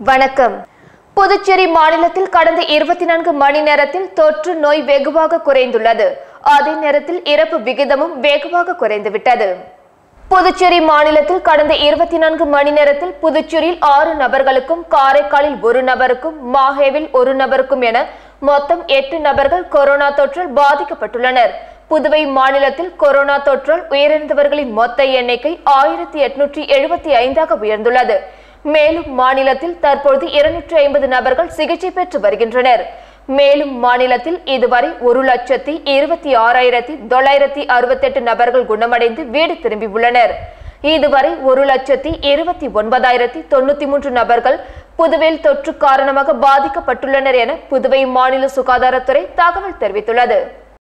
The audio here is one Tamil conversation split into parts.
வணக்கம் புதுச்சேரி மாநிலத்தில் கடந்த இருபத்தி நான்கு மணி நேரத்தில் தொற்று நோய் வெகுவாக குறைந்துள்ளது அதே நேரத்தில் இறப்பு விகிதமும் வெகுவாக குறைந்துவிட்டது புதுச்சேரி மாநிலத்தில் கடந்த இருபத்தி நான்கு மணி நேரத்தில் புதுச்சேரியில் ஆறு நபர்களுக்கும் காரைக்காலில் ஒரு நபருக்கும் மாஹேவில் ஒரு நபருக்கும் என மொத்தம் எட்டு நபர்கள் கொரோனா தொற்றால் பாதிக்கப்பட்டுள்ளனர் புதுவை மாநிலத்தில் கொரோனா தொற்றால் உயிரிழந்தவர்களின் மொத்த எண்ணிக்கை ஆயிரத்தி எட்நூற்றி எழுபத்தி ஐந்தாக உயர்ந்துள்ளது மேலும் மாநிலத்தில் தற்பொழுது இருநூற்றி ஐம்பது நபர்கள் சிகிச்சை பெற்று வருகின்றனர் மேலும் மாநிலத்தில் இதுவரை ஒரு லட்சத்தி இருபத்தி ஆறாயிரத்தி தொள்ளாயிரத்தி அறுபத்தெட்டு நபர்கள் குணமடைந்து வீடு திரும்பியுள்ளனர் இதுவரை ஒரு லட்சத்தி இருபத்தி ஒன்பதாயிரத்தி தொண்ணூத்தி மூன்று நபர்கள் புதுவையில் தொற்று காரணமாக பாதிக்கப்பட்டுள்ளனர் என புதுவை மாநில சுகாதாரத்துறை தகவல் தெரிவித்துள்ளது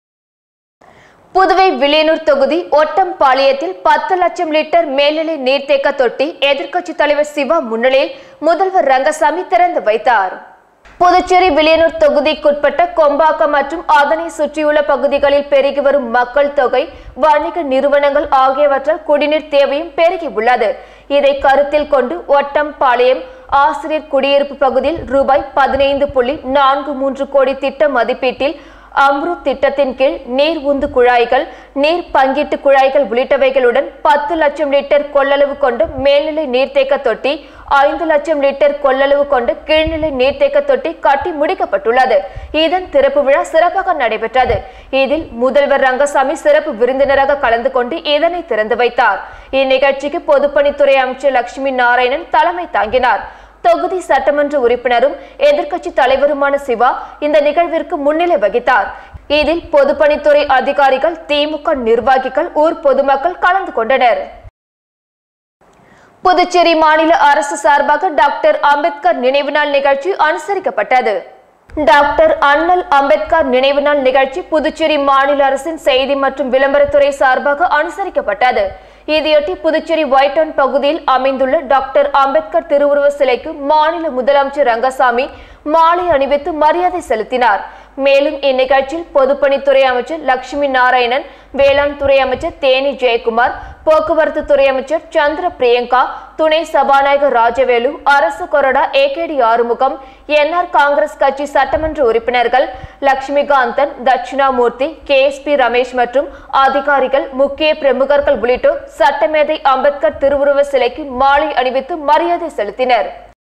புதுவை வில்லியனூர் தொகுதி ஒட்டம்பாளையத்தில் பத்து லட்சம் லிட்டர் மேல்நிலை நீர்த்தேக்க தொட்டி எதிர்க்கட்சித் தலைவர் சிவா முன்னிலையில் முதல்வர் ரங்கசாமி திறந்து வைத்தார் புதுச்சேரி வில்லியனூர் தொகுதிக்குட்பட்ட கொம்பாக்கம் மற்றும் அதனை சுற்றியுள்ள பகுதிகளில் பெருகி வரும் மக்கள் தொகை வணிக நிறுவனங்கள் ஆகியவற்றால் குடிநீர் தேவையும் பெருகி உள்ளது இதை கருத்தில் கொண்டு ஒட்டம்பாளையம் ஆசிரியர் குடியிருப்பு பகுதியில் ரூபாய் பதினைந்து புள்ளி நான்கு மூன்று கோடி திட்ட மதிப்பீட்டில் அம்ருத் திட்டத்தின் கீழ் நீர் உந்து குழாய்கள் நீர் பங்கீட்டு குழாய்கள் உள்ளிட்டவைகளுடன் பத்து லட்சம் லிட்டர் கொள்ளளவு கொண்ட மேல்நிலை நீர்த்தேக்க தொட்டி ஐந்து லட்சம் லிட்டர் கொள்ளளவு கொண்ட கீழ்நிலை நீர்த்தேக்க தொட்டி கட்டி முடிக்கப்பட்டுள்ளது இதன் திறப்பு விழா சிறப்பாக நடைபெற்றது இதில் முதல்வர் ரங்கசாமி சிறப்பு விருந்தினராக கலந்து கொண்டு இதனை திறந்து வைத்தார் இந்நிகழ்ச்சிக்கு பொதுப்பணித்துறை அமைச்சர் லட்சுமி நாராயணன் தலைமை தாங்கினார் தொகுதி சட்டமன்ற உறுப்பினரும் எதிர்க்கட்சி தலைவருமான சிவா இந்த நிகழ்விற்கு முன்னிலை வகித்தார் இதில் பொதுப்பணித்துறை அதிகாரிகள் திமுக நிர்வாகிகள் ஊர் பொதுமக்கள் கலந்து கொண்டனர் புதுச்சேரி மாநில அரசு சார்பாக டாக்டர் அம்பேத்கர் நினைவு நாள் நிகழ்ச்சி அனுசரிக்கப்பட்டது டாக்டர் அண்ணல் அம்பேத்கர் நினைவு நாள் நிகழ்ச்சி புதுச்சேரி மாநில அரசின் செய்தி மற்றும் விளம்பரத்துறை சார்பாக அனுசரிக்கப்பட்டது இதையொட்டி புதுச்சேரி ஒயிட்டவுன் பகுதியில் அமைந்துள்ள டாக்டர் அம்பேத்கர் திருவுருவ சிலைக்கு மாநில முதலமைச்சர் ரங்கசாமி மாலை அணிவித்து மரியாதை செலுத்தினார் மேலும் இந்நிகழ்ச்சியில் பொதுப்பணித்துறை அமைச்சர் லட்சுமி நாராயணன் வேளாண் துறை அமைச்சர் தேனி ஜெயக்குமார் போக்குவரத்து துறை அமைச்சர் சந்திர பிரியங்கா துணை சபாநாயகர் ராஜவேலு அரசு கொறடா ஏகேடி ஆறுமுகம் என்ஆர் காங்கிரஸ் கட்சி சட்டமன்ற உறுப்பினர்கள் Lakshmikanthan Dakshinamoorthy K S P Ramesh மற்றும் அதிகாரிகள் முக்கிய பிரமுகர்கள் உள்ளிட்டோர் சட்டமேதை அம்பேத்கர் திருவுருவ சிலைக்கு மாலை அணிவித்து மரியாதை செலுத்தினர்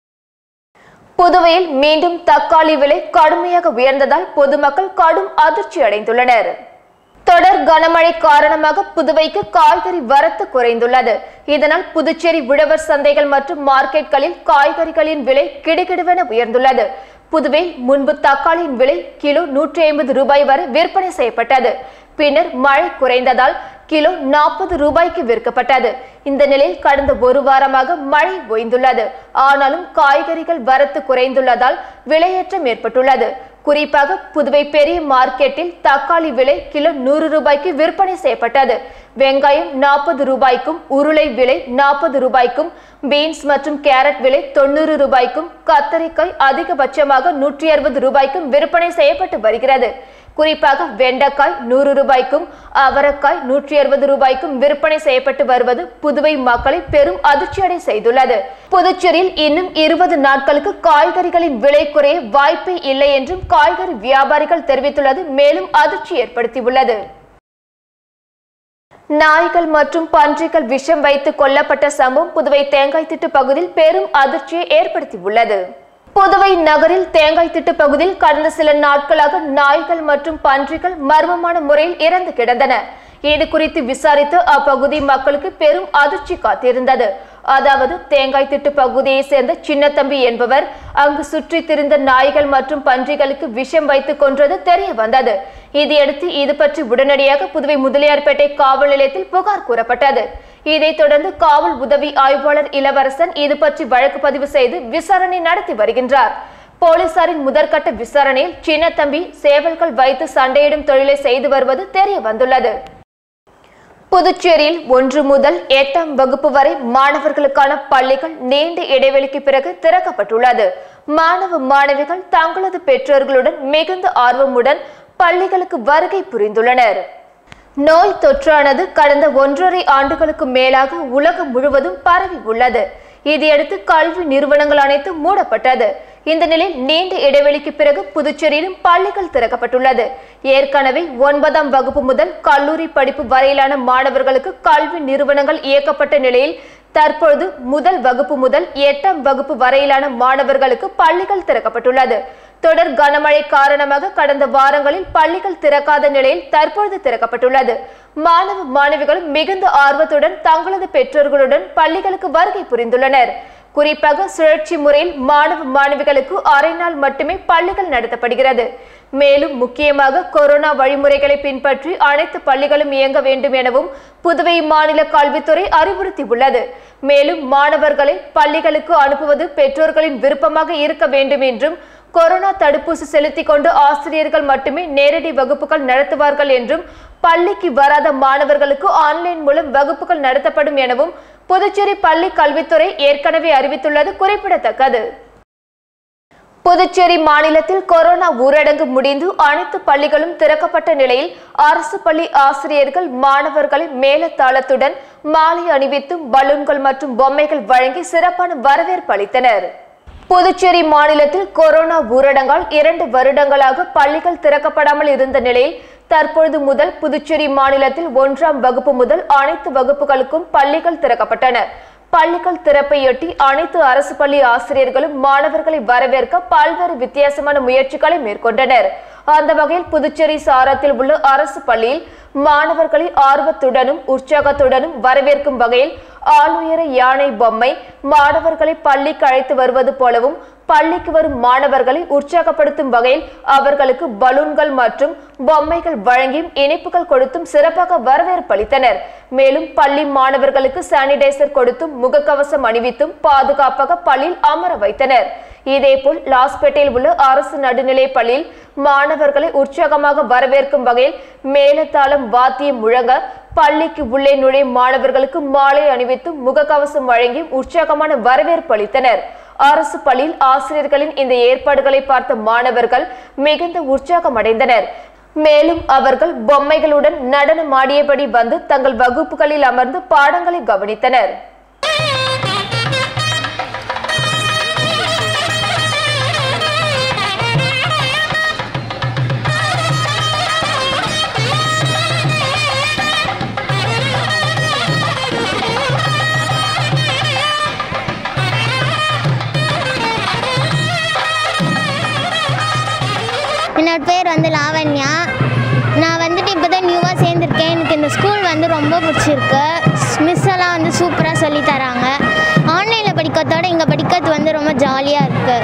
புதுவையில் மீண்டும் தக்காளி விலை கடுமையாக உயர்ந்ததால் பொதுமக்கள் கடும் அதிர்ச்சி அடைந்துள்ளனர் தொடர் கனமழை காரணமாக புதுவைக்கு காய்கறி வரத்து குறைந்துள்ளது இதனால் புதுச்சேரி உழவர் சந்தைகள் மற்றும் மார்க்கெட்களில் காய்கறிகளின் விலை கிடுகிடுவென உயர்ந்துள்ளது புதுவையில் முன்பு தக்காளியின் விலை கிலோ நூற்றி ஐம்பது ரூபாய் வரை விற்பனை செய்யப்பட்டது பின்னர் மழை குறைந்ததால் கிலோ நாற்பது ரூபாய்க்கு விற்கப்பட்டது இந்த நிலையில் கடந்த ஒரு வாரமாக மழை ஓய்ந்துள்ளது ஆனாலும் காய்கறிகள் வரத்து குறைந்துள்ளதால் விலையேற்றம் ஏற்பட்டுள்ளது குறிப்பாக புதுவை பெரிய மார்க்கெட்டில் தக்காளி விலை கிலோ நூறு ரூபாய்க்கு விற்பனை செய்யப்பட்டது வெங்காயம் நாற்பது ரூபாய்க்கும் உருளை விலை நாற்பது ரூபாய்க்கும் பீன்ஸ் மற்றும் கேரட் விலை தொண்ணூறு ரூபாய்க்கும் கத்தரிக்காய் அதிகபட்சமாக நூற்றி அறுபது ரூபாய்க்கும் விற்பனை செய்யப்பட்டு வருகிறது குறிப்பாக வெண்டைக்காய் நூறு ரூபாய்க்கும் அவரக்காய் நூற்றி அறுபது ரூபாய்க்கும் விற்பனை செய்யப்பட்டு வருவது புதுவை மக்களை பெரும் அதிர்ச்சியடை செய்துள்ளது புதுச்சேரியில் இன்னும் இருபது நாட்களுக்கு காய்கறிகளின் விலை குறைய வாய்ப்பே இல்லை என்றும் காய்கறி வியாபாரிகள் தெரிவித்துள்ளது மேலும் அதிர்ச்சி ஏற்படுத்தியுள்ளது நாய்கள் மற்றும் பன்றிகள் விஷம் வைத்து கொல்லப்பட்ட சம்பவம் புதுவை தேங்காய் திட்டு பகுதியில் பெரும் அதிர்ச்சியை ஏற்படுத்தியுள்ளது புதுவை நகரில் தேங்காய் திட்டு பகுதியில் கடந்த சில நாட்களாக நாய்கள் மற்றும் பன்றிகள் மர்மமான முறையில் இறந்து கிடந்தன இது குறித்து விசாரித்து அப்பகுதி மக்களுக்கு பெரும் அதிர்ச்சி காத்திருந்தது அதாவது தேங்காய் திட்டு பகுதியை சேர்ந்த சின்னத்தம்பி என்பவர் அங்கு சுற்றி திரிந்த நாய்கள் மற்றும் பன்றிகளுக்கு விஷம் வைத்து கொன்றது தெரிய வந்தது இதையடுத்து இது பற்றி உடனடியாக புதுவை முதலியார்பேட்டை காவல் நிலையத்தில் புகார் கூறப்பட்டது இதைத் தொடர்ந்து காவல் உதவி ஆய்வாளர் இளவரசன் இது பற்றி வழக்கு பதிவு செய்து விசாரணை நடத்தி வருகின்றார் போலீசாரின் முதற்கட்ட விசாரணையில் சின்னத்தம்பி சேவல்கள் வைத்து சண்டையிடும் தொழிலை செய்து வருவது தெரிய வந்துள்ளது புதுச்சேரியில் ஒன்று முதல் எட்டாம் வகுப்பு வரை மாணவர்களுக்கான பள்ளிகள் நீண்ட இடைவெளிக்கு பிறகு திறக்கப்பட்டுள்ளது மாணவ மாணவிகள் தங்களது பெற்றோர்களுடன் மிகுந்த ஆர்வமுடன் பள்ளிகளுக்கு வருகை புரிந்துள்ளனர் நோய் தொற்றானது கடந்த ஒன்றரை ஆண்டுகளுக்கு மேலாக உலகம் முழுவதும் பரவி உள்ளது இதையடுத்து கல்வி நிறுவனங்கள் அனைத்தும் மூடப்பட்டது இந்த நிலையில் நீண்ட இடைவெளிக்கு பிறகு புதுச்சேரியிலும் பள்ளிகள் திறக்கப்பட்டுள்ளது ஏற்கனவே ஒன்பதாம் வகுப்பு முதல் கல்லூரி படிப்பு வரையிலான மாணவர்களுக்கு கல்வி நிறுவனங்கள் இயக்கப்பட்ட நிலையில் தற்பொழுது முதல் வகுப்பு முதல் எட்டாம் வகுப்பு வரையிலான மாணவர்களுக்கு பள்ளிகள் திறக்கப்பட்டுள்ளது தொடர் கனமழை காரணமாக கடந்த வாரங்களில் பள்ளிகள் திறக்காத நிலையில் தற்பொழுது திறக்கப்பட்டுள்ளது மாணவ மாணவிகளும் மிகுந்த ஆர்வத்துடன் தங்களது பெற்றோர்களுடன் பள்ளிகளுக்கு வருகை புரிந்துள்ளனர் குறிப்பாக சுழற்சி முறையில் மாணவ மாணவிகளுக்கு அரை நாள் மட்டுமே பள்ளிகள் நடத்தப்படுகிறது மேலும் முக்கியமாக கொரோனா வழிமுறைகளை பின்பற்றி அனைத்து பள்ளிகளும் இயங்க வேண்டும் எனவும் புதுவை மாநில கல்வித்துறை அறிவுறுத்தியுள்ளது மேலும் மாணவர்களை பள்ளிகளுக்கு அனுப்புவது பெற்றோர்களின் விருப்பமாக இருக்க வேண்டும் என்றும் கொரோனா தடுப்பூசி செலுத்திக் கொண்டு ஆசிரியர்கள் மட்டுமே நேரடி வகுப்புகள் நடத்துவார்கள் என்றும் பள்ளிக்கு வராத மாணவர்களுக்கு ஆன்லைன் மூலம் வகுப்புகள் நடத்தப்படும் எனவும் புதுச்சேரி பள்ளி கல்வித்துறை ஏற்கனவே அறிவித்துள்ளது குறிப்பிடத்தக்கது புதுச்சேரி மாநிலத்தில் கொரோனா ஊரடங்கு முடிந்து அனைத்து பள்ளிகளும் திறக்கப்பட்ட நிலையில் அரசு பள்ளி ஆசிரியர்கள் மாணவர்களை மேலத்தாளத்துடன் மாலை அணிவித்தும் பலூன்கள் மற்றும் பொம்மைகள் வழங்கி சிறப்பான வரவேற்பு அளித்தனர் புதுச்சேரி மாநிலத்தில் கொரோனா ஊரடங்கால் இரண்டு வருடங்களாக பள்ளிகள் திறக்கப்படாமல் இருந்த நிலையில் தற்பொழுது முதல் புதுச்சேரி மாநிலத்தில் ஒன்றாம் வகுப்பு முதல் அனைத்து வகுப்புகளுக்கும் பள்ளிகள் திறக்கப்பட்டன பள்ளிகள் திறப்பையொட்டி அனைத்து அரசு பள்ளி ஆசிரியர்களும் மாணவர்களை வரவேற்க பல்வேறு வித்தியாசமான முயற்சிகளை மேற்கொண்டனர் அந்த வகையில் புதுச்சேரி சாரத்தில் உள்ள அரசு பள்ளியில் மாணவர்களை ஆர்வத்துடனும் உற்சாகத்துடனும் வரவேற்கும் வகையில் ஆளுயர யானை பொம்மை மாணவர்களை பள்ளிக்கு அழைத்து வருவது போலவும் பள்ளிக்கு வரும் மாணவர்களை உற்சாகப்படுத்தும் வகையில் அவர்களுக்கு பலூன்கள் மற்றும் பொம்மைகள் வழங்கியும் இனிப்புகள் கொடுத்தும் சிறப்பாக வரவேற்பு அளித்தனர் மேலும் பள்ளி மாணவர்களுக்கு சானிடைசர் கொடுத்தும் முகக்கவசம் அணிவித்தும் பாதுகாப்பாக பள்ளியில் அமர வைத்தனர் இதேபோல் லாஸ்பேட்டையில் உள்ள அரசு நடுநிலைப் பள்ளியில் மாணவர்களை உற்சாகமாக வரவேற்கும் வகையில் மேலத்தாளம் வாத்தியம் முழங்க பள்ளிக்கு உள்ளே நுழையும் மாணவர்களுக்கு மாலை அணிவித்தும் முகக்கவசம் வழங்கியும் உற்சாகமான வரவேற்பு அளித்தனர் அரசு பள்ளியில் ஆசிரியர்களின் இந்த ஏற்பாடுகளை பார்த்த மாணவர்கள் மிகுந்த உற்சாகம் அடைந்தனர் மேலும் அவர்கள் பொம்மைகளுடன் நடனம் ஆடியபடி வந்து தங்கள் வகுப்புகளில் அமர்ந்து பாடங்களை கவனித்தனர் என்னோட பேர் வந்து லாவண்யா நான் வந்துட்டு இப்போ தான் நியூவாக சேர்ந்துருக்கேன் எனக்கு இந்த ஸ்கூல் வந்து ரொம்ப பிடிச்சிருக்கு மிஸ் எல்லாம் வந்து சூப்பராக சொல்லி தராங்க ஆன்லைனில் படிக்கிறதோட இங்கே படிக்கிறது வந்து ரொம்ப ஜாலியாக இருக்குது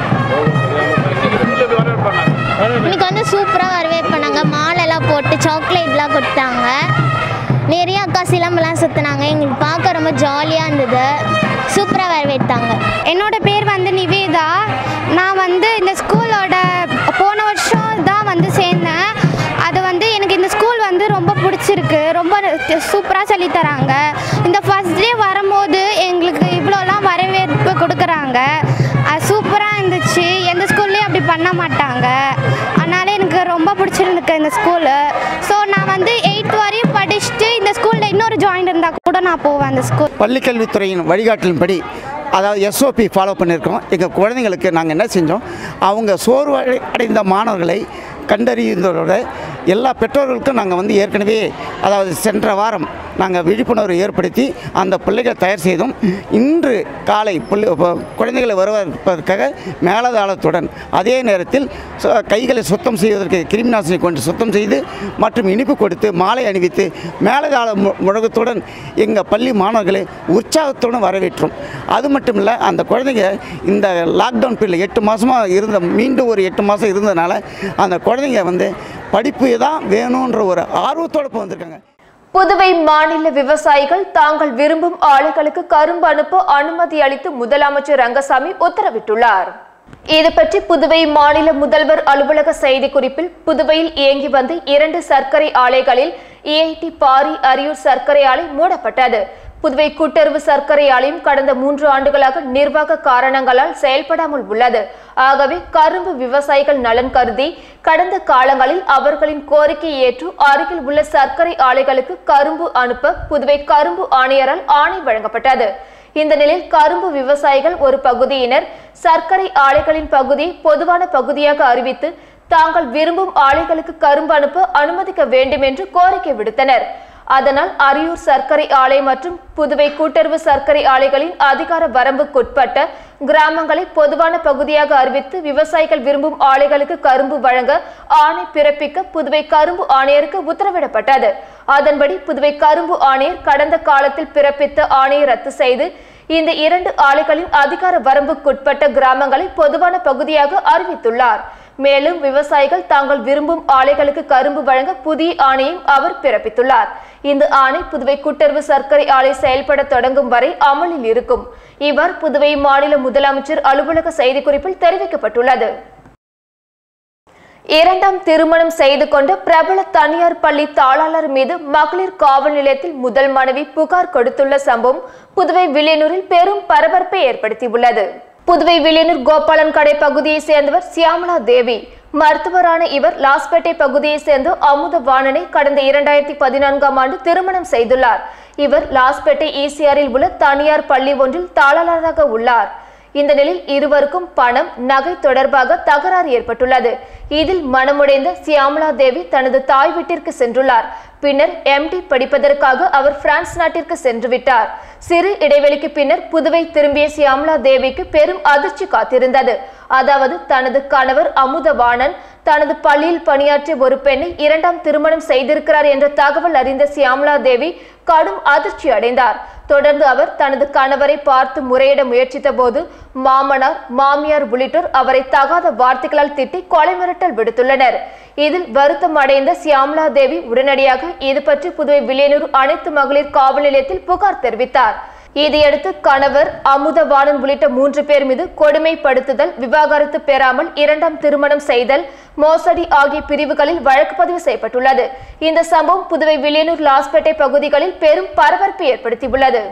இன்னைக்கு வந்து சூப்பராக வரவேற்பு பண்ணாங்க மாலெல்லாம் போட்டு சாக்லேட்லாம் கொடுத்தாங்க நிறைய அக்கா சிலம்பெல்லாம் சுற்றினாங்க எங்களுக்கு பார்க்க ரொம்ப ஜாலியாக இருந்தது சூப்பராக வரவேற்றாங்க என்னோட பேர் வந்து நிவேதா நான் வந்து இந்த ஸ்கூலோட போன வருஷம் தான் வந்து சேர்ந்தேன் அது வந்து எனக்கு இந்த ஸ்கூல் வந்து ரொம்ப பிடிச்சிருக்கு ரொம்ப சூப்பராக சொல்லித் தராங்க இந்த ஃபஸ்ட் டே வரும்போது எங்களுக்கு இவ்வளோலாம் வரவேற்பு கொடுக்குறாங்க அது சூப்பராக இருந்துச்சு எந்த ஸ்கூல்லையும் அப்படி பண்ண மாட்டாங்க அதனால எனக்கு ரொம்ப பிடிச்சிருந்துக்கு இந்த ஸ்கூலு ஸோ நான் வந்து எயித் வரையும் படிச்சுட்டு இந்த ஸ்கூலில் இன்னொரு ஜாயின் இருந்தால் கூட நான் போவேன் அந்த ஸ்கூல் பள்ளிக்கல்வித்துறையின் வழிகாட்டலின்படி அதாவது எஸ்ஓபி ஃபாலோ பண்ணியிருக்கோம் எங்கள் குழந்தைங்களுக்கு நாங்கள் என்ன செஞ்சோம் அவங்க சோர்வு அடை- அடைந்த மாணவர்களை கண்டறிந்ததோட எல்லா பெற்றோர்களுக்கும் நாங்கள் வந்து ஏற்கனவே அதாவது சென்ற வாரம் நாங்கள் விழிப்புணர்வு ஏற்படுத்தி அந்த பிள்ளைகளை தயார் செய்தோம் இன்று காலை பிள்ளை ப- குழந்தைகளை வரவேற்பதற்காக மேலதாளத்துடன் அதே நேரத்தில் சு- கைகளை சுத்தம் செய்வதற்கு கிருமிநாசினி கொண்டு சுத்தம் செய்து மற்றும் இனிப்பு கொடுத்து மாலை அணிவித்து மேலதாள மு- முழக்கத்துடன் எங்கள் பள்ளி மாணவர்களை உற்சாகத்துடன் வரவேற்றோம் அது மட்டும் இல்லை அந்த குழந்தைங்க இந்த லாக்டவுன் பீரியட் எட்டு மாதமாக இருந்த மீண்டும் ஒரு எட்டு மாதம் இருந்ததுனால அந்த குழந்தைங்க வந்து படிப்பு தான் வேணுன்ற ஒரு ஆர்வத்தோடு இப்போ வந்திருக்காங்க புதுவை மாநில விவசாயிகள் தாங்கள் விரும்பும் ஆலைகளுக்கு கரும்பு அனுப்ப அனுமதி அளித்து முதலமைச்சர் ரங்கசாமி உத்தரவிட்டுள்ளார் இது பற்றி புதுவை மாநில முதல்வர் அலுவலக செய்திக்குறிப்பில் புதுவையில் இயங்கி வந்த இரண்டு சர்க்கரை ஆலைகளில் ஏஐடி பாரி அரியூர் சர்க்கரை ஆலை மூடப்பட்டது புதுவை கூட்டுறவு சர்க்கரை ஆலையும் கடந்த மூன்று ஆண்டுகளாக நிர்வாக காரணங்களால் செயல்படாமல் உள்ளது ஆகவே கரும்பு விவசாயிகள் நலன் கருதி கடந்த காலங்களில் அவர்களின் கோரிக்கையை ஏற்று அருகில் உள்ள சர்க்கரை ஆலைகளுக்கு கரும்பு அனுப்ப புதுவை கரும்பு ஆணையரால் ஆணை வழங்கப்பட்டது இந்த நிலையில் கரும்பு விவசாயிகள் ஒரு பகுதியினர் சர்க்கரை ஆலைகளின் பகுதியை பொதுவான பகுதியாக அறிவித்து தாங்கள் விரும்பும் ஆலைகளுக்கு கரும்பு அனுப்ப அனுமதிக்க வேண்டும் என்று கோரிக்கை விடுத்தனர் அதனால் அரியூர் சர்க்கரை ஆலை மற்றும் புதுவை கூட்டுறவு சர்க்கரை ஆலைகளின் அதிகார வரம்புக்குட்பட்ட கிராமங்களை பொதுவான பகுதியாக அறிவித்து விவசாயிகள் விரும்பும் ஆலைகளுக்கு கரும்பு வழங்க ஆணை பிறப்பிக்க புதுவை கரும்பு ஆணையருக்கு உத்தரவிடப்பட்டது அதன்படி புதுவை கரும்பு ஆணையர் கடந்த காலத்தில் பிறப்பித்த ஆணையை ரத்து செய்து இந்த இரண்டு ஆலைகளின் அதிகார வரம்புக்குட்பட்ட கிராமங்களை பொதுவான பகுதியாக அறிவித்துள்ளார் மேலும் விவசாயிகள் தாங்கள் விரும்பும் ஆலைகளுக்கு கரும்பு வழங்க புதிய ஆணையும் அவர் பிறப்பித்துள்ளார் இந்த ஆணை புதுவை கூட்டுறவு சர்க்கரை ஆலை செயல்பட தொடங்கும் வரை அமலில் இருக்கும் இவ்வாறு புதுவை மாநில முதலமைச்சர் அலுவலக செய்திக்குறிப்பில் தெரிவிக்கப்பட்டுள்ளது இரண்டாம் திருமணம் செய்து கொண்ட பிரபல தனியார் பள்ளி தாளாளர் மீது மகளிர் காவல் நிலையத்தில் முதல் மனைவி புகார் கொடுத்துள்ள சம்பவம் புதுவை வில்லியனூரில் பெரும் பரபரப்பை ஏற்படுத்தியுள்ளது புதுவை வில்லியனூர் கோபாலன் கடை பகுதியை சேர்ந்தவர் சியாமலா தேவி மருத்துவரான இவர் லாஸ்பேட்டை பகுதியை சேர்ந்த அமுத வாணனை கடந்த இரண்டாயிரத்தி பதினான்காம் ஆண்டு திருமணம் செய்துள்ளார் இவர் லாஸ்பேட்டை ஈசிஆரில் உள்ள தனியார் பள்ளி ஒன்றில் தாளாளராக உள்ளார் இந்த நிலையில் இருவருக்கும் பணம் நகை தொடர்பாக தகராறு ஏற்பட்டுள்ளது இதில் மனமுடைந்த சியாமலா தேவி தனது தாய் வீட்டிற்கு சென்றுள்ளார் பின்னர் எம்டி படிப்பதற்காக அவர் பிரான்ஸ் நாட்டிற்கு சென்று விட்டார் சிறு இடைவெளிக்கு பின்னர் புதுவை திரும்பிய சியாமலா தேவிக்கு பெரும் அதிர்ச்சி காத்திருந்தது அதாவது தனது கணவர் அமுதவாணன் தனது பள்ளியில் பணியாற்றிய ஒரு பெண்ணை இரண்டாம் திருமணம் செய்திருக்கிறார் என்ற தகவல் அறிந்த சியாமலா தேவி கடும் அதிர்ச்சி அடைந்தார் தொடர்ந்து அவர் தனது கணவரை பார்த்து முறையிட முயற்சித்த போது மாமனார் மாமியார் உள்ளிட்டோர் அவரை தகாத வார்த்தைகளால் திட்டி கொலை மிரட்டல் விடுத்துள்ளனர் இதில் வருத்தம் அடைந்த சியாமலா தேவி உடனடியாக இது பற்றி புதுவை வில்லியனூர் அனைத்து மகளிர் காவல் நிலையத்தில் புகார் தெரிவித்தார் இதையடுத்து கணவர் அமுதவாணன் உள்ளிட்ட மூன்று பேர் மீது கொடுமைப்படுத்துதல் விவாகரத்து பெறாமல் இரண்டாம் திருமணம் செய்தல் மோசடி ஆகிய பிரிவுகளில் வழக்கு பதிவு செய்யப்பட்டுள்ளது இந்த சம்பவம் புதுவை வில்லியனூர் லாஸ்பேட்டை பகுதிகளில் பெரும் பரபரப்பை ஏற்படுத்தியுள்ளது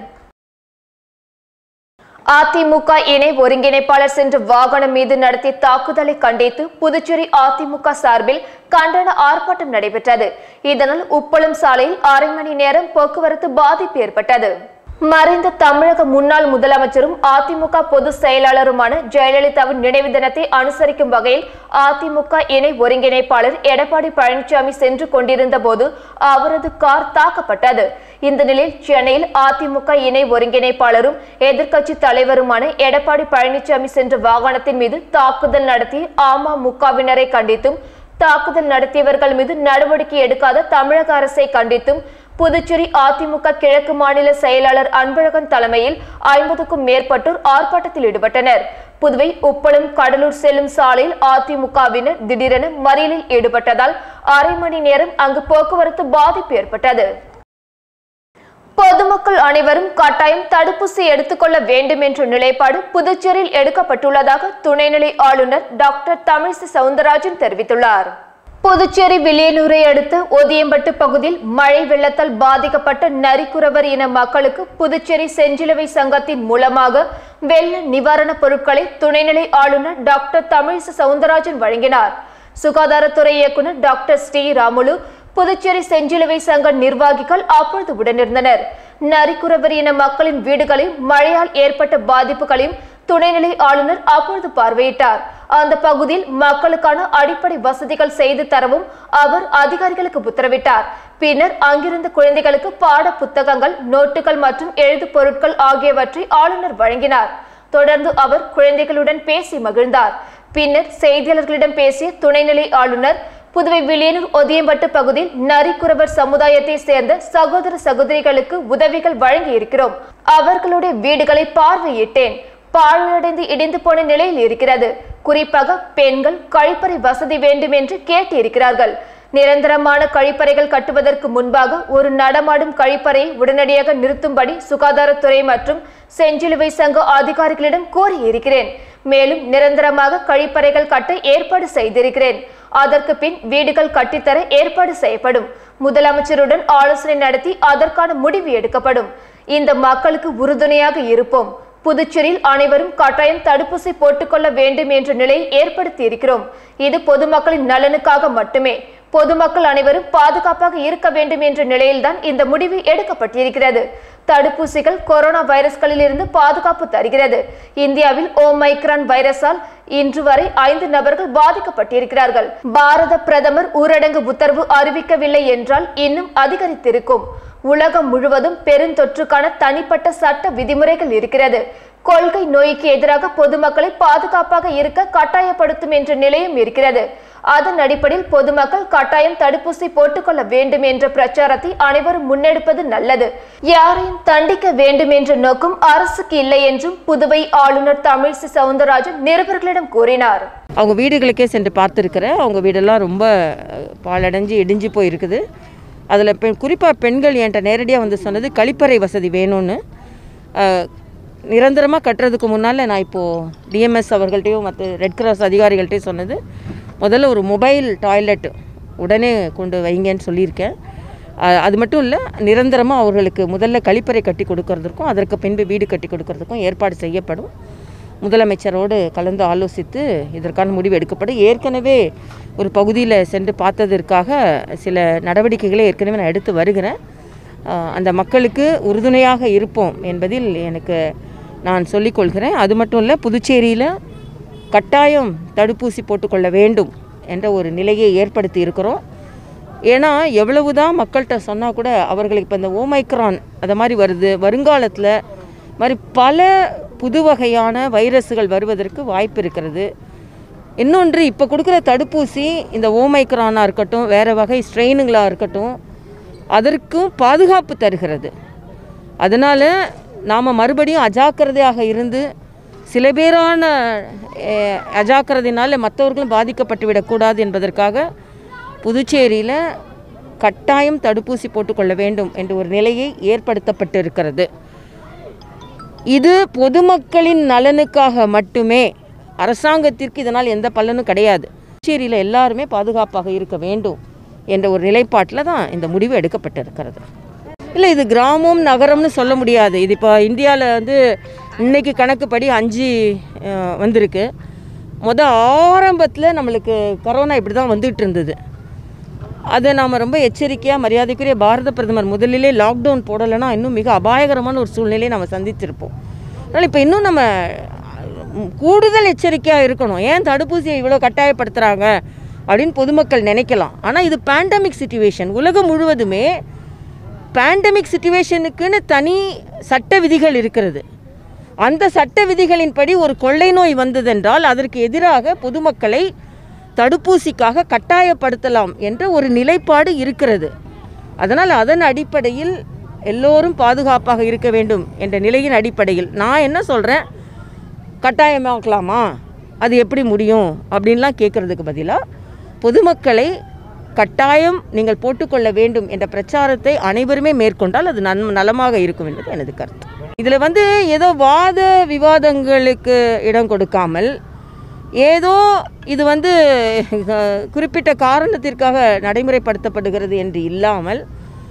அதிமுக இணை ஒருங்கிணைப்பாளர் சென்ற வாகனம் மீது நடத்திய தாக்குதலை கண்டித்து புதுச்சேரி அதிமுக சார்பில் கண்டன ஆர்ப்பாட்டம் நடைபெற்றது இதனால் உப்பளம் சாலையில் அரை மணி நேரம் போக்குவரத்து பாதிப்பு ஏற்பட்டது மறைந்த தமிழக முன்னாள் முதலமைச்சரும் அதிமுக பொதுச் செயலாளருமான ஜெயலலிதாவின் நினைவு தினத்தை அனுசரிக்கும் வகையில் அதிமுக இணை ஒருங்கிணைப்பாளர் எடப்பாடி பழனிசாமி சென்று கொண்டிருந்த போது அவரது கார் தாக்கப்பட்டது இந்த நிலையில் சென்னையில் அதிமுக இணை ஒருங்கிணைப்பாளரும் எதிர்க்கட்சி தலைவருமான எடப்பாடி பழனிசாமி சென்ற வாகனத்தின் மீது தாக்குதல் நடத்தி அமமுகவினரை கண்டித்தும் தாக்குதல் நடத்தியவர்கள் மீது நடவடிக்கை எடுக்காத தமிழக அரசை கண்டித்தும் புதுச்சேரி அதிமுக கிழக்கு மாநில செயலாளர் அன்பழகன் தலைமையில் ஐம்பதுக்கும் மேற்பட்டோர் ஆர்ப்பாட்டத்தில் ஈடுபட்டனர் புதுவை உப்பளம் கடலூர் செல்லும் சாலையில் அதிமுகவினர் திடீரென மறியலில் ஈடுபட்டதால் அரை மணி நேரம் அங்கு போக்குவரத்து பாதிப்பு ஏற்பட்டது பொதுமக்கள் அனைவரும் கட்டாயம் தடுப்பூசி எடுத்துக்கொள்ள வேண்டும் என்ற நிலைப்பாடு புதுச்சேரியில் எடுக்கப்பட்டுள்ளதாக துணைநிலை ஆளுநர் டாக்டர் தமிழிசை சவுந்தரராஜன் தெரிவித்துள்ளார் புதுச்சேரி வில்லியனூரை அடுத்த ஒதியம்பட்டு பகுதியில் மழை வெள்ளத்தால் பாதிக்கப்பட்ட நரிக்குறவர் இன மக்களுக்கு புதுச்சேரி செஞ்சிலுவை சங்கத்தின் மூலமாக வெள்ள நிவாரணப் பொருட்களை துணைநிலை ஆளுநர் டாக்டர் தமிழிசை சவுந்தரராஜன் வழங்கினார் சுகாதாரத்துறை இயக்குநர் டாக்டர் ஸ்ரீ ராமுலு புதுச்சேரி செஞ்சிலுவை சங்க நிர்வாகிகள் அப்பொழுது உடனிருந்தனர் நரிக்குறவர் இன மக்களின் வீடுகளில் மழையால் ஏற்பட்ட பாதிப்புகளையும் துணைநிலை ஆளுநர் அப்பொழுது பார்வையிட்டார் அந்த பகுதியில் மக்களுக்கான அடிப்படை வசதிகள் செய்து தரவும் அவர் அதிகாரிகளுக்கு உத்தரவிட்டார் பின்னர் அங்கிருந்த குழந்தைகளுக்கு பாட புத்தகங்கள் நோட்டுகள் மற்றும் எழுது பொருட்கள் ஆகியவற்றை ஆளுநர் வழங்கினார் தொடர்ந்து அவர் குழந்தைகளுடன் பேசி மகிழ்ந்தார் பின்னர் செய்தியாளர்களிடம் பேசிய துணைநிலை ஆளுநர் புதுவை வில்லியனூர் ஒதியம்பட்டு பகுதியில் நரிக்குறவர் சமுதாயத்தை சேர்ந்த சகோதர சகோதரிகளுக்கு உதவிகள் வழங்கி இருக்கிறோம் அவர்களுடைய வீடுகளை பார்வையிட்டேன் பாழடைந்து இடிந்து போன நிலையில் இருக்கிறது குறிப்பாக பெண்கள் கழிப்பறை வசதி வேண்டும் என்று கேட்டிருக்கிறார்கள் நிரந்தரமான கழிப்பறைகள் கட்டுவதற்கு முன்பாக ஒரு நடமாடும் கழிப்பறையை உடனடியாக நிறுத்தும்படி சுகாதாரத்துறை மற்றும் செஞ்சிலுவை சங்க அதிகாரிகளிடம் கோரியிருக்கிறேன் மேலும் நிரந்தரமாக கழிப்பறைகள் கட்ட ஏற்பாடு செய்திருக்கிறேன் அதற்கு பின் வீடுகள் கட்டித்தர ஏற்பாடு செய்யப்படும் முதலமைச்சருடன் ஆலோசனை நடத்தி அதற்கான முடிவு எடுக்கப்படும் இந்த மக்களுக்கு உறுதுணையாக இருப்போம் புதுச்சேரியில் அனைவரும் கட்டாயம் தடுப்பூசி போட்டுக்கொள்ள வேண்டும் என்ற நிலையை ஏற்படுத்தி இருக்கிறோம் இது பொதுமக்களின் நலனுக்காக மட்டுமே பொதுமக்கள் அனைவரும் பாதுகாப்பாக இருக்க வேண்டும் என்ற நிலையில்தான் இந்த முடிவு எடுக்கப்பட்டிருக்கிறது தடுப்பூசிகள் கொரோனா வைரஸ்களிலிருந்து பாதுகாப்பு தருகிறது இந்தியாவில் ஓமைக்ரான் வைரஸால் இன்று வரை ஐந்து நபர்கள் பாதிக்கப்பட்டிருக்கிறார்கள் பாரத பிரதமர் ஊரடங்கு உத்தரவு அறிவிக்கவில்லை என்றால் இன்னும் அதிகரித்திருக்கும் உலகம் முழுவதும் பெருந்தொற்றுக்கான தனிப்பட்ட சட்ட விதிமுறைகள் இருக்கிறது கொள்கை நோய்க்கு எதிராக பொதுமக்களை பாதுகாப்பாக இருக்க கட்டாயப்படுத்தும் என்ற நிலையும் இருக்கிறது அதன் அடிப்படையில் பொதுமக்கள் கட்டாயம் தடுப்பூசி போட்டுக்கொள்ள வேண்டும் என்ற பிரச்சாரத்தை அனைவரும் முன்னெடுப்பது நல்லது யாரையும் தண்டிக்க வேண்டும் என்ற நோக்கம் அரசுக்கு இல்லை என்றும் புதுவை ஆளுநர் தமிழிசை சவுந்தரராஜன் நிருபர்களிடம் கூறினார் அவங்க வீடுகளுக்கே சென்று பார்த்துருக்கிறேன் அவங்க வீடெல்லாம் ரொம்ப அஹ், பாழடைஞ்சு இடிஞ்சு போயிருக்குது அதில் பெண் குறிப்பாக பெண்கள் என்கிட்ட நேரடியாக வந்து சொன்னது கழிப்பறை வசதி வேணும்னு நிரந்தரமாக கட்டுறதுக்கு முன்னால் நான் இப்போது டிஎம்எஸ் அவர்கள்ட்டையும் மற்ற ரெட் கிராஸ் அதிகாரிகள்ட்டையும் சொன்னது முதல்ல ஒரு மொபைல் டாய்லெட் உடனே கொண்டு வைங்கன்னு சொல்லியிருக்கேன் அஹ், அது மட்டும் இல்லை நிரந்தரமாக அவர்களுக்கு முதல்ல கழிப்பறை கட்டி கொடுக்கறதுக்கும் அதற்கு பின்பு வீடு கட்டி கொடுக்கறதுக்கும் ஏற்பாடு செய்யப்படும் முதலமைச்சரோடு கலந்து ஆலோசித்து இதற்கான முடிவு எடுக்கப்படும் ஏற்கனவே ஒரு பகுதியில் சென்று பார்த்ததற்காக சில நடவடிக்கைகளை ஏற்கனவே நான் எடுத்து வருகிறேன் ஆஹ் அந்த மக்களுக்கு உறுதுணையாக இருப்போம் என்பதில் எனக்கு நான் சொல்லிக்கொள்கிறேன் அது மட்டும் இல்லை புதுச்சேரியில் கட்டாயம் தடுப்பூசி போட்டுக்கொள்ள வேண்டும் என்ற ஒரு நிலையை ஏற்படுத்தி இருக்கிறோம் ஏன்னா எவ்வளவு தான் மக்கள்கிட்ட சொன்னால் கூட அவர்களுக்கு இப்போ இந்த ஓமைக்ரான் அது மாதிரி வருது வருங்காலத்தில் மாதிரி பல புது வகையான வைரஸுகள் வருவதற்கு வாய்ப்பு இருக்கிறது இன்னொன்று இப்போ கொடுக்குற தடுப்பூசி இந்த ஓமைக்ரானாக இருக்கட்டும் வேறு வகை ஸ்ட்ரெயினுங்களாக இருக்கட்டும் அதற்கும் பாதுகாப்பு தருகிறது அதனால் நாம் மறுபடியும் அஜாக்கிரதையாக இருந்து சில பேரான அஹ், அஜாக்கிரதையினால் மற்றவர்களும் பாதிக்கப்பட்டு விடக்கூடாது என்பதற்காக புதுச்சேரியில் கட்டாயம் தடுப்பூசி போட்டுக்கொள்ள வேண்டும் என்ற ஒரு நிலையை ஏற்படுத்தப்பட்டு இருக்கிறது இது பொதுமக்களின் நலனுக்காக மட்டுமே அரசாங்கத்திற்கு இதனால் எந்த பலனும் கிடையாது புதுச்சேரியில் எல்லாருமே பாதுகாப்பாக இருக்க வேண்டும் என்ற ஒரு நிலைப்பாட்டில் தான் இந்த முடிவு எடுக்கப்பட்டிருக்கிறது இல்லை இது கிராமம் நகரம்னு சொல்ல முடியாது இது இப்போ இந்தியாவில் வந்து இன்னைக்கு கணக்குப்படி அஞ்சு அஹ், வந்திருக்கு முத ஆரம்பத்தில் நம்மளுக்கு கரோனா இப்படி தான் வந்துகிட்டு இருந்தது அதை நாம் ரொம்ப எச்சரிக்கையாக மரியாதைக்குரிய பாரத பிரதமர் முதலிலே லாக்டவுன் போடலைன்னா இன்னும் மிக அபாயகரமான ஒரு சூழ்நிலையை நம்ம சந்திச்சிருப்போம் அதனால் இப்போ இன்னும் நம்ம ம், கூடுதல் எச்சரிக்கையாக இருக்கணும் ஏன் தடுப்பூசியை இவ்வளோ கட்டாயப்படுத்துகிறாங்க அப்படின்னு பொதுமக்கள் நினைக்கலாம் ஆனால் இது பேண்டமிக் சுச்சுவேஷன் உலகம் முழுவதுமே பேண்டமிக் சுச்சுவேஷனுக்குன்னு தனி சட்ட விதிகள் இருக்கிறது அந்த சட்ட விதிகளின்படி ஒரு கொள்ளை நோய் வந்ததென்றால் அதற்கு எதிராக பொதுமக்களை தடுப்பூசிக்காக கட்டாயப்படுத்தலாம் என்ற ஒரு நிலைப்பாடு இருக்கிறது அதனால் அதன் அடிப்படையில் எல்லோரும் பாதுகாப்பாக இருக்க வேண்டும் என்ற நிலையின் அடிப்படையில் நான் என்ன சொல்கிறேன் கட்டாயமாக்கலாமா அது எப்படி முடியும் அப்படின்லாம் கேட்குறதுக்கு பதிலாக பொதுமக்களை கட்டாயம் நீங்கள் போட்டுக்கொள்ள வேண்டும் என்ற பிரச்சாரத்தை அனைவருமே மேற்கொண்டால் அது நன் நலமாக இருக்கும் என்பது எனது கருத்து இதில் வந்து ஏதோ வாத விவாதங்களுக்கு இடம் கொடுக்காமல் ஏதோ இது வந்து அஹ், குறிப்பிட்ட காரணத்திற்காக நடைமுறைப்படுத்தப்படுகிறது என்று இல்லாமல்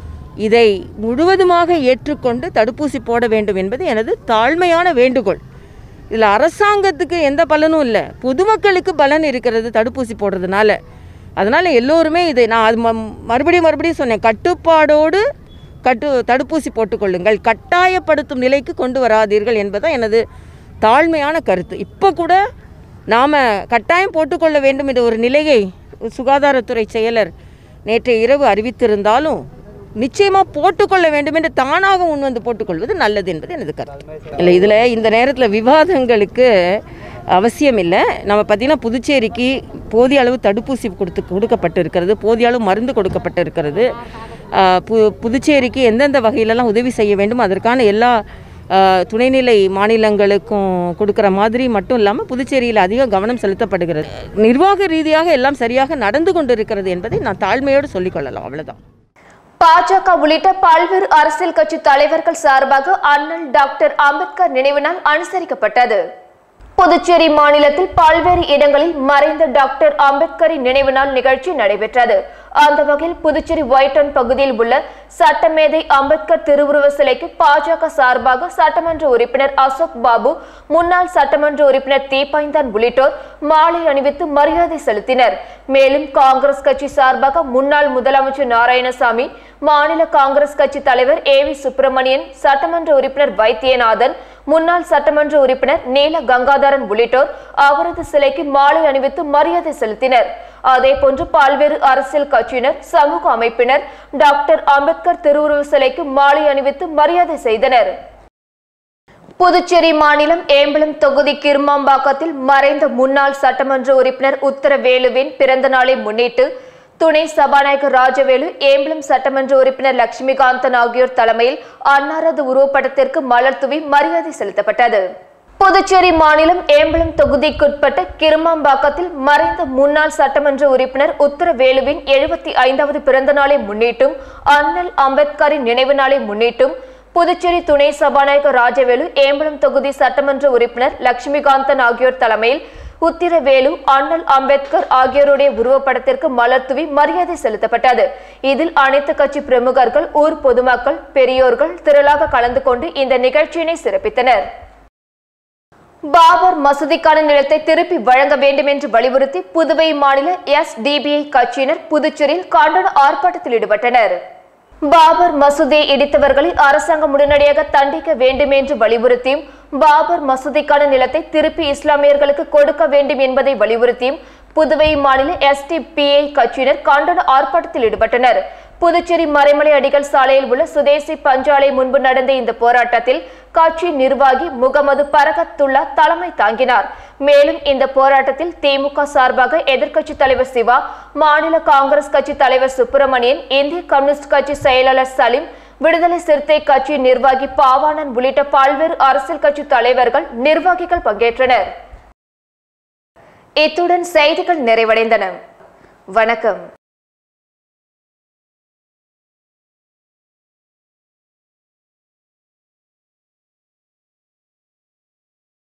இதை முழுவதுமாக ஏற்றுக்கொண்டு தடுப்பூசி போட வேண்டும் என்பது எனது தாழ்மையான வேண்டுகோள் இதில் அரசாங்கத்துக்கு எந்த பலனும் இல்லை பொதுமக்களுக்கு பலன் இருக்கிறது தடுப்பூசி போடுறதுனால அதனால் எல்லோருமே இதை நான் அது ம- மறுபடியும் மறுபடியும் சொன்னேன் கட்டுப்பாடோடு கட்டு தடுப்பூசி போட்டுக்கொள்ளுங்கள் கட்டாயப்படுத்தும் நிலைக்கு கொண்டு வராதீர்கள் என்பதுதான் எனது தாழ்மையான கருத்து இப்போ கூட நாம் கட்டாயம் போட்டுக்கொள்ள வேண்டும் என்ற ஒரு நிலையை சுகாதாரத்துறை செயலர் நேற்றைய இரவு அறிவித்திருந்தாலும் நிச்சயமாக போட்டுக்கொள்ள வேண்டும் என்று தானாக முன் வந்து போட்டுக்கொள்வது நல்லது என்பது எனது கருத்து இல்லை இதில் இந்த நேரத்தில் விவாதங்களுக்கு அவசியம் இல்லை நம்ம பார்த்திங்கன்னா புதுச்சேரிக்கு போதிய அளவு தடுப்பூசி கொடுத்து கொடுக்கப்பட்டு இருக்கிறது போதிய அளவு மருந்து கொடுக்கப்பட்டு இருக்கிறது ஆஹ் பு புதுச்சேரிக்கு எந்தெந்த வகையிலெல்லாம் உதவி செய்ய வேண்டும் அதற்கான எல்லா ஆஹ் துணைநிலை மாநிலங்களுக்கும் கொடுக்குற மாதிரி மட்டும் இல்லாமல் புதுச்சேரியில் அதிக கவனம் செலுத்தப்படுகிறது நிர்வாக ரீதியாக எல்லாம் சரியாக நடந்து கொண்டிருக்கிறது என்பதை நான் தாழ்மையோடு சொல்லிக்கொள்ளலாம் அவ்வளவுதான் பாஜக உள்ளிட்ட பல்வேறு அரசியல் கட்சி தலைவர்கள் சார்பாக அண்ணல் டாக்டர் அம்பேத்கர் நினைவு நாள் அனுசரிக்கப்பட்டது புதுச்சேரி மாநிலத்தில் பல்வேறு இடங்களில் மறைந்த டாக்டர் அம்பேத்கரின் நினைவு நாள் நிகழ்ச்சி நடைபெற்றது அந்த வகையில் புதுச்சேரி ஒயிட்டன் பகுதியில் உள்ள சட்டமேதை அம்பேத்கர் திருவுருவ சிலைக்கு பாஜக சார்பாக சட்டமன்ற உறுப்பினர் அசோக் பாபு முன்னாள் சட்டமன்ற உறுப்பினர் தீபாய்ந்தான் உள்ளிட்டோர் மாலை அணிவித்து மரியாதை செலுத்தினர் மேலும் காங்கிரஸ் கட்சி சார்பாக முன்னாள் முதலமைச்சர் நாராயணசாமி மாநில காங்கிரஸ் கட்சி தலைவர் ஏ வி சுப்பிரமணியன் சட்டமன்ற உறுப்பினர் வைத்தியநாதன் முன்னாள் சட்டமன்ற உறுப்பினர் நீல கங்காதரன் உள்ளிட்டோர் அவரது சிலைக்கு மாலை அணிவித்து மரியாதை செலுத்தினர் அதேபோன்று பல்வேறு அரசியல் கட்சியினர் சமூக அமைப்பினர் டாக்டர் அம்பேத்கர் திருவுருவ சிலைக்கு மாலை அணிவித்து மரியாதை செய்தனர் புதுச்சேரி மாநிலம் ஏம்பலம் தொகுதி கிருமாம்பாக்கத்தில் மறைந்த முன்னாள் சட்டமன்ற உறுப்பினர் உத்தரவேலுவின் பிறந்த நாளை முன்னிட்டு துணை சபாநாயகர் ராஜவேலு ஏம்பலம் சட்டமன்ற உறுப்பினர் லட்சுமிகாந்தன் ஆகியோர் தலைமையில் அன்னாரது உருவப்படத்திற்கு மலர் தூவி மரியாதை செலுத்தப்பட்டது புதுச்சேரி மாநிலம் ஏம்பலம் தொகுதிக்குட்பட்ட கிருமாம்பாக்கத்தில் மறைந்த முன்னாள் சட்டமன்ற உறுப்பினர் உத்தரவேலுவின் எழுபத்தி ஐந்தாவது பிறந்த நாளை முன்னிட்டும் அண்ணல் அம்பேத்கரின் நினைவு நாளை முன்னிட்டும் புதுச்சேரி துணை சபாநாயகர் ராஜவேலு ஏம்பலம் தொகுதி சட்டமன்ற உறுப்பினர் லட்சுமிகாந்தன் ஆகியோர் தலைமையில் உத்திரவேலு அண்ணல் அம்பேத்கர் ஆகியோருடைய உருவப்படத்திற்கு மலர் தூவி மரியாதை செலுத்தப்பட்டது இதில் அனைத்து கட்சி பிரமுகர்கள் ஊர் பொதுமக்கள் பெரியோர்கள் திரளாக கலந்து கொண்டு இந்த நிகழ்ச்சியினை சிறப்பித்தனர் பாபர் மசூதிக்கான நிலத்தை திருப்பி வழங்க வேண்டும் என்று வலியுறுத்தி புதுவை மாநில எஸ்டிபிஐ கட்சியினர் புதுச்சேரியில் கண்டன ஆர்ப்பாட்டத்தில் ஈடுபட்டனர் பாபர் மசூதியை இடித்தவர்களை அரசாங்கம் உடனடியாக தண்டிக்க வேண்டும் என்று வலியுறுத்தியும் பாபர் மசூதிக்கான நிலத்தை திருப்பி இஸ்லாமியர்களுக்கு கொடுக்க வேண்டும் என்பதை வலியுறுத்தியும் புதுவை மாநில எஸ்டிபிஐ கட்சியினர் கண்டன ஆர்ப்பாட்டத்தில் ஈடுபட்டனர் புதுச்சேரி மறைமலை அடிகள் சாலையில் உள்ள சுதேசி பஞ்சாலை முன்பு நடந்த இந்த போராட்டத்தில் கட்சி நிர்வாகி முகமது பரகத்துல்லா தலைமை தாங்கினார் மேலும் இந்த போராட்டத்தில் திமுக சார்பாக எதிர்க்கட்சி தலைவர் சிவா மாநில காங்கிரஸ் கட்சி தலைவர் சுப்பிரமணியன் இந்திய கம்யூனிஸ்ட் கட்சி செயலாளர் சலீம் விடுதலை சிறுத்தை கட்சி நிர்வாகி பாவாணன் உள்ளிட்ட பல்வேறு அரசியல் கட்சி தலைவர்கள் நிர்வாகிகள் பங்கேற்றனர் இத்துடன் செய்திகள் நிறைவடைந்தன வணக்கம்